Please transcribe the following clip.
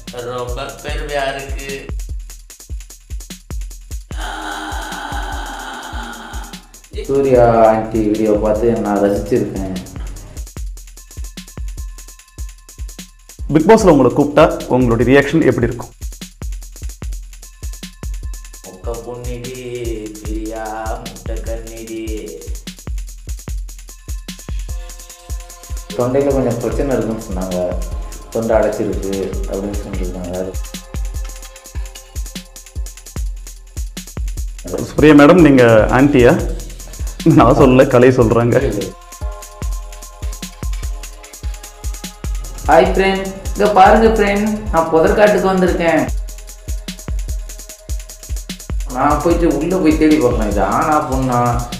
ரொம்ப பெருமையா இருக்கு சூர்யா ஆண்டி வீடியோ பார்த்து நான் ரசிச்சிருக்கேன் பிக் பாஸில் உங்களை கூப்பிட்டா உங்களுடைய ரியாக்ஷன் எப்படி இருக்கும் முக்க பொன்னிடி பிரியா முட்டை கண்ணிடி தொண்டையில் கொஞ்சம் பிரச்சனை இருக்குன்னு சொன்னாங்க தொண்டை அடைச்சிருக்கு அப்படின்னு சொல்லியிருக்காங்க சூர்யா மேடம் நீங்கள் ஆன்ட்டியா நான் சொல்ல கலை சொல்கிறாங்க ஹாய் ஃப்ரெண்ட் இங்கே பாருங்க ஃப்ரெண்ட் நான் புதற்காட்டுக்கு வந்திருக்கேன் நான் போயிட்டு உள்ளே போய் தேடி பார்க்கலாம் இது ஆனா பொண்ணா